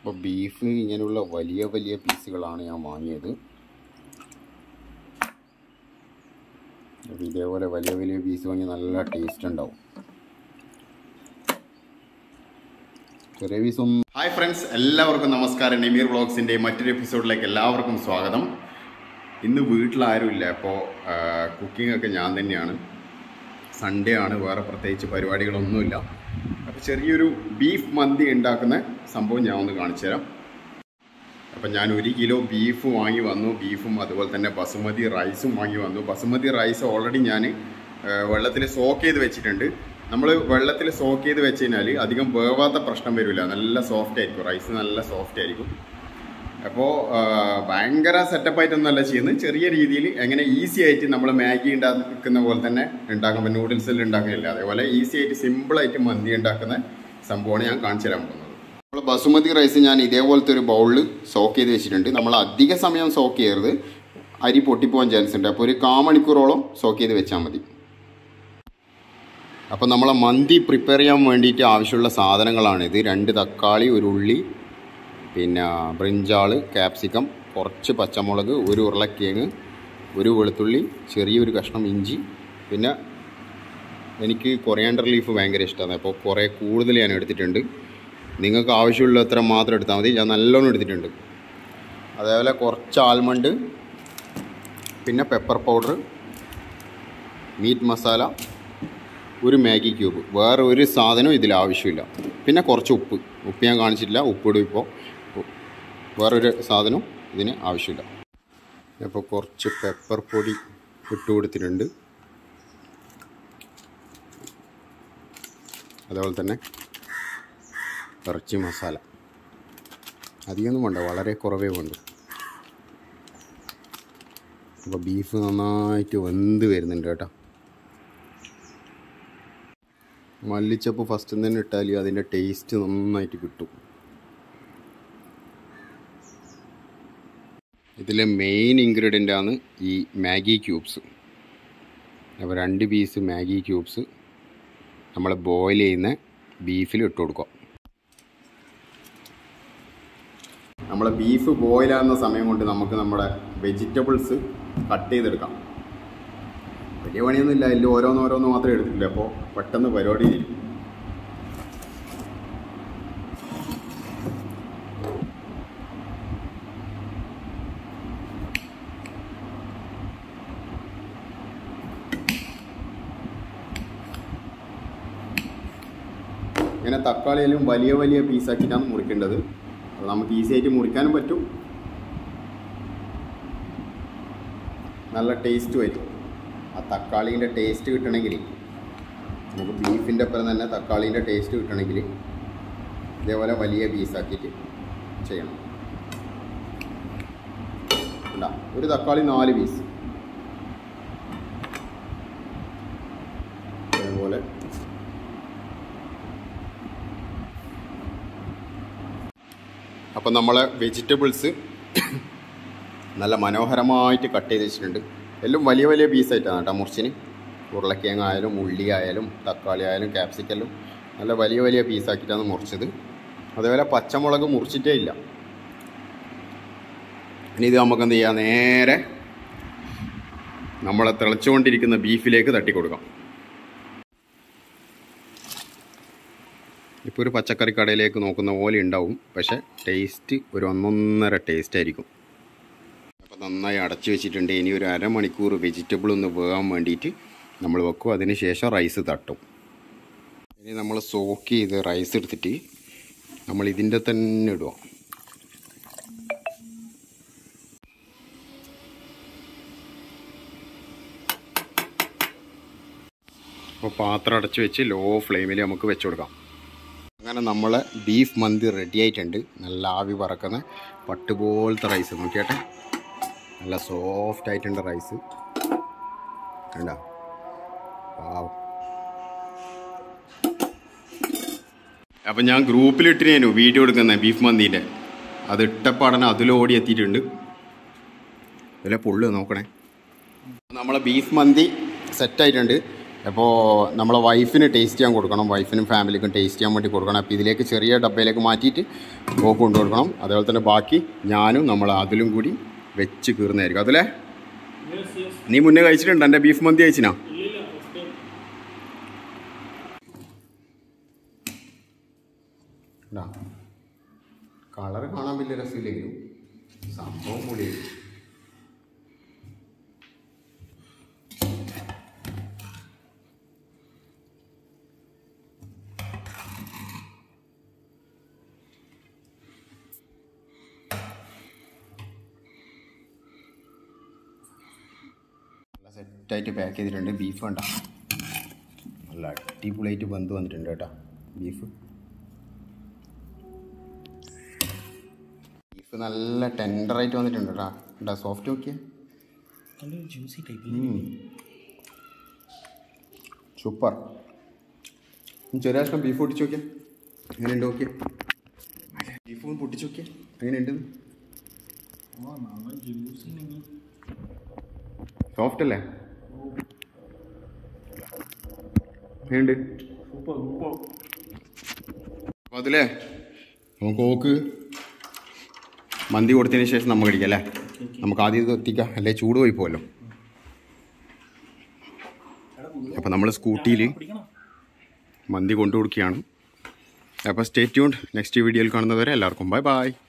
അപ്പോൾ ബീഫ് ഇങ്ങനെയുള്ള വലിയ വലിയ പീസുകളാണ് ഞാൻ വാങ്ങിയത് അപ്പോൾ ഇതേപോലെ വലിയ വലിയ പീസ് വാങ്ങി നല്ല ടേസ്റ്റ് ഉണ്ടാവും ചെറിയ പീസൊന്നും ഹായ് ഫ്രണ്ട്സ് എല്ലാവർക്കും നമസ്കാരം നെമീർ വ്ളോഗ്സിൻ്റെ മറ്റൊരു എപ്പിസോഡിലേക്ക് എല്ലാവർക്കും സ്വാഗതം ഇന്ന് വീട്ടിലാരും ഇല്ല അപ്പോൾ കുക്കിംഗ് ഒക്കെ ഞാൻ തന്നെയാണ് സൺഡേ ആണ് വേറെ പ്രത്യേകിച്ച് പരിപാടികളൊന്നുമില്ല അപ്പോൾ ചെറിയൊരു ബീഫ് മന്തി ഉണ്ടാക്കുന്ന സംഭവം ഞാൻ ഒന്ന് കാണിച്ചു തരാം അപ്പം ഞാൻ ഒരു കിലോ ബീഫ് വാങ്ങി വന്നു ബീഫും അതുപോലെ തന്നെ ബസുമതി റൈസും വാങ്ങി വന്നു ബസുമതി റൈസ് ഓൾറെഡി ഞാൻ വെള്ളത്തിൽ സോക്ക് ചെയ്ത് വെച്ചിട്ടുണ്ട് നമ്മൾ വെള്ളത്തിൽ സോക്ക് ചെയ്ത് വെച്ച് കഴിഞ്ഞാൽ അധികം വേവാത്ത പ്രശ്നം വരില്ല നല്ല സോഫ്റ്റ് ആയിരിക്കും റൈസ് നല്ല സോഫ്റ്റ് ആയിരിക്കും അപ്പോൾ ഭയങ്കര സെറ്റപ്പായിട്ടൊന്നുമല്ല ചെയ്യുന്നത് ചെറിയ രീതിയിൽ എങ്ങനെ ഈസി ആയിട്ട് നമ്മൾ മാഗി ഉണ്ടാക്കുന്ന പോലെ തന്നെ ഉണ്ടാക്കാൻ നൂഡിൽസിൽ ഉണ്ടാക്കുന്നില്ല അതേപോലെ ഈസി ആയിട്ട് സിമ്പിളായിട്ട് മന്തി ഉണ്ടാക്കുന്ന സംഭവമാണ് ഞാൻ കാണിച്ചു തരാൻ പോകുന്നത് നമ്മൾ ബസുമതി റൈസ് ഞാൻ ഇതേപോലത്തെ ഒരു ബൗളിൽ സോക്ക് ചെയ്ത് വെച്ചിട്ടുണ്ട് നമ്മൾ അധിക സമയം സോക്ക് ചെയ്യരുത് അരി പൊട്ടിപ്പോകാൻ ചാൻസ് ഉണ്ട് അപ്പോൾ ഒരു കാ മണിക്കൂറോളം സോക്ക് ചെയ്ത് വെച്ചാൽ മതി അപ്പോൾ നമ്മളെ മന്തി പ്രിപ്പയർ ചെയ്യാൻ വേണ്ടിയിട്ട് ആവശ്യമുള്ള സാധനങ്ങളാണിത് രണ്ട് തക്കാളി ഒരു ഉള്ളി പിന്നെ ബ്രിഞ്ചാൾ ക്യാപ്സിക്കം കുറച്ച് പച്ചമുളക് ഒരു ഉരുളക്കിഴങ്ങ് ഒരു വെളുത്തുള്ളി ചെറിയൊരു കഷ്ണം ഇഞ്ചി പിന്നെ എനിക്ക് കൊറിയാണ്ടർ ലീഫ് ഭയങ്കര ഇഷ്ടമാണ് അപ്പോൾ കുറേ കൂടുതൽ ഞാൻ എടുത്തിട്ടുണ്ട് നിങ്ങൾക്ക് ആവശ്യമുള്ള അത്ര മാത്രം എടുത്താൽ മതി ഞാൻ നല്ലോണം എടുത്തിട്ടുണ്ട് അതേപോലെ കുറച്ച് ആൽമണ്ട് പിന്നെ പെപ്പർ പൗഡർ മീറ്റ് മസാല ഒരു മാഗി ക്യൂബ് വേറെ ഒരു സാധനവും ഇതിൽ ആവശ്യമില്ല പിന്നെ കുറച്ച് ഉപ്പ് ഉപ്പ് ഞാൻ കാണിച്ചിട്ടില്ല ഉപ്പിടും ഇപ്പോൾ വേറൊരു സാധനവും ഇതിന് ആവശ്യമില്ല അപ്പോൾ കുറച്ച് പെപ്പർ പൊടി ഇട്ട് കൊടുത്തിട്ടുണ്ട് അതേപോലെ തന്നെ ഇറച്ചി മസാല അധികമൊന്നും വേണ്ട വളരെ കുറവേ വേണ്ടു അപ്പോൾ ബീഫ് നന്നായിട്ട് വെന്ത് വരുന്നുണ്ട് കേട്ടോ മല്ലിച്ചപ്പ് ഫസ്റ്റ് തന്നെ ഇട്ടാൽ അതിൻ്റെ ടേസ്റ്റ് നന്നായിട്ട് കിട്ടും ഇതിലെ മെയിൻ ഇൻഗ്രീഡിയൻ്റ് ആണ് ഈ മാഗി ക്യൂബ്സ് അപ്പോൾ രണ്ട് പീസ് മാഗി ക്യൂബ്സ് നമ്മൾ ബോയിൽ ചെയ്യുന്ന ബീഫിൽ ഇട്ട് കൊടുക്കുക നമ്മളെ ബീഫ് ബോയിലാകുന്ന സമയം കൊണ്ട് നമുക്ക് നമ്മുടെ വെജിറ്റബിൾസ് കട്ട് ചെയ്തെടുക്കാം വലിയ പണിയൊന്നുമില്ല ഇതിൽ ഓരോന്നോരോന്ന് മാത്രമേ എടുത്തിട്ടില്ല അപ്പോൾ പെട്ടെന്ന് പരിപാടി ചെയ്യും ഇങ്ങനെ തക്കാളിയിലും വലിയ വലിയ പീസാക്കിയിട്ടാണ് മുറിക്കേണ്ടത് അപ്പോൾ നമുക്ക് ഈസി ആയിട്ട് മുറിക്കാനും പറ്റും നല്ല ടേസ്റ്റ് വരും ആ തക്കാളീൻ്റെ ടേസ്റ്റ് കിട്ടണമെങ്കിൽ നമുക്ക് ബീഫിൻ്റെ ഒപ്പം തന്നെ തക്കാളീൻ്റെ ടേസ്റ്റ് കിട്ടണമെങ്കിൽ ഇതേപോലെ വലിയ പീസാക്കിയിട്ട് ചെയ്യണം ഇല്ല ഒരു തക്കാളി നാല് പീസ് അതേപോലെ അപ്പം നമ്മളെ വെജിറ്റബിൾസ് നല്ല മനോഹരമായിട്ട് കട്ട് ചെയ്ത് വെച്ചിട്ടുണ്ട് എല്ലാം വലിയ വലിയ പീസായിട്ടാണ് കേട്ടോ മുറിച്ചിന് ഉരുളക്കിഴങ്ങ് ആയാലും ഉള്ളി ആയാലും തക്കാളി ആയാലും ക്യാപ്സിക്കലും നല്ല വലിയ വലിയ പീസാക്കിയിട്ടാണ് മുറിച്ചത് അതേപോലെ പച്ചമുളക് മുറിച്ചിട്ടേ ഇല്ല ഇനി ഇത് നമുക്ക് എന്ത് ചെയ്യാം നേരെ നമ്മളെ തിളച്ചുകൊണ്ടിരിക്കുന്ന ബീഫിലേക്ക് തട്ടിക്കൊടുക്കാം ഇപ്പോൾ ഒരു പച്ചക്കറി കടയിലേക്ക് നോക്കുന്ന പോലെ ഉണ്ടാവും പക്ഷേ ടേസ്റ്റ് ഒരു ഒന്നൊന്നര ടേസ്റ്റ് ആയിരിക്കും അപ്പോൾ നന്നായി അടച്ചു വെച്ചിട്ടുണ്ട് ഇനി ഒരു അരമണിക്കൂർ വെജിറ്റബിൾ ഒന്ന് വേകാൻ വേണ്ടിയിട്ട് നമ്മൾ വെക്കും അതിന് ശേഷം റൈസ് തട്ടും ഇനി നമ്മൾ സോക്ക് ചെയ്ത് റൈസ് എടുത്തിട്ട് നമ്മൾ ഇതിൻ്റെ തന്നെ ഇടുക അപ്പോൾ പാത്രം അടച്ച് വെച്ച് ലോ ഫ്ലെയിമിൽ നമുക്ക് വെച്ച് കൊടുക്കാം അങ്ങനെ നമ്മളെ ബീഫ് മന്തി റെഡി ആയിട്ടുണ്ട് നല്ല ആവി പറക്കുന്ന പട്ടുപോലത്തെ റൈസ് നോക്കിയാട്ടെ നല്ല സോഫ്റ്റ് ആയിട്ടുണ്ട് റൈസ് കണ്ടോ വാവ് അപ്പം ഞാൻ ഗ്രൂപ്പിലിട്ടിനു വീഡിയോ എടുക്കുന്ന ബീഫ് മന്തീൻ്റെ അത് ഇട്ടപ്പാടനെ അതിലോടി എത്തിയിട്ടുണ്ട് ഇതിലെ പുള്ള് നോക്കണേ നമ്മളെ ബീഫ് മന്തി സെറ്റായിട്ടുണ്ട് അപ്പോൾ നമ്മളെ വൈഫിന് ടേസ്റ്റ് ചെയ്യാൻ കൊടുക്കണം വൈഫിനും ഫാമിലിക്കും ടേസ്റ്റ് ചെയ്യാൻ വേണ്ടി കൊടുക്കണം അപ്പോൾ ഇതിലേക്ക് ചെറിയ ഡബ്ബയിലേക്ക് മാറ്റിയിട്ട് ഓക്ക് കൊണ്ടു കൊടുക്കണം അതേപോലെ തന്നെ ബാക്കി ഞാനും നമ്മൾ അതിലും കൂടി വെച്ച് കീറുന്നതായിരിക്കും അതിലെ നീ മുന്നേ കഴിച്ചിട്ടുണ്ട് എൻ്റെ ബീഫ് മന്തി കഴിച്ചിനാ കളർ കാണാൻ വലിയ രസമില്ലെങ്കിലും സംഭവം പൊളിയായിരിക്കും നല്ല സെറ്റായിട്ട് പാക്ക് ചെയ്തിട്ടുണ്ട് ബീഫ് വേണ്ട നല്ല അടിപൊളിയായിട്ട് ബന്ധു വന്നിട്ടുണ്ട് കേട്ടോ ബീഫ് ബീഫ് നല്ല ടെൻഡറായിട്ട് വന്നിട്ടുണ്ട് കേട്ടോ കേട്ടോ സോഫ്റ്റ് നോക്കിയേ നല്ലൊരു ജ്യൂസി ടൈപ്പ് സൂപ്പർ ചെറിയ കഷ്ണം ബീഫ് പൊട്ടിച്ച് നോക്കിയാ എങ്ങനെയുണ്ട് നോക്കിയേ ബീഫ് ഒന്ന് പൊട്ടിച്ച് നോക്കിയാ എങ്ങനെയുണ്ട് ആ നല്ല ജ്യൂസി സോഫ്റ്റ് അല്ലേ എങ്ങനെയുണ്ട് സൂപ്പർ സൂപ്പർ അപ്പോൾ അതിലേ നമുക്ക് ഓക്ക് മന്തി കൊടുത്തതിന് ശേഷം നമുക്ക് അടിക്കാം അല്ലേ നമുക്ക് ആദ്യം ഇത് എത്തിക്കാം അല്ലേ ചൂട് പോയി പോകല്ലോ അപ്പോൾ നമ്മൾ സ്കൂട്ടിയിൽ പിടിക്കണം മന്തി കൊണ്ടു കൊടുക്കുകയാണ് അപ്പോൾ സ്റ്റേ ട്യൂൺഡ് നെക്സ്റ്റ് വീഡിയോയിൽ കാണുന്നവരെ എല്ലാവർക്കും ബൈ ബൈ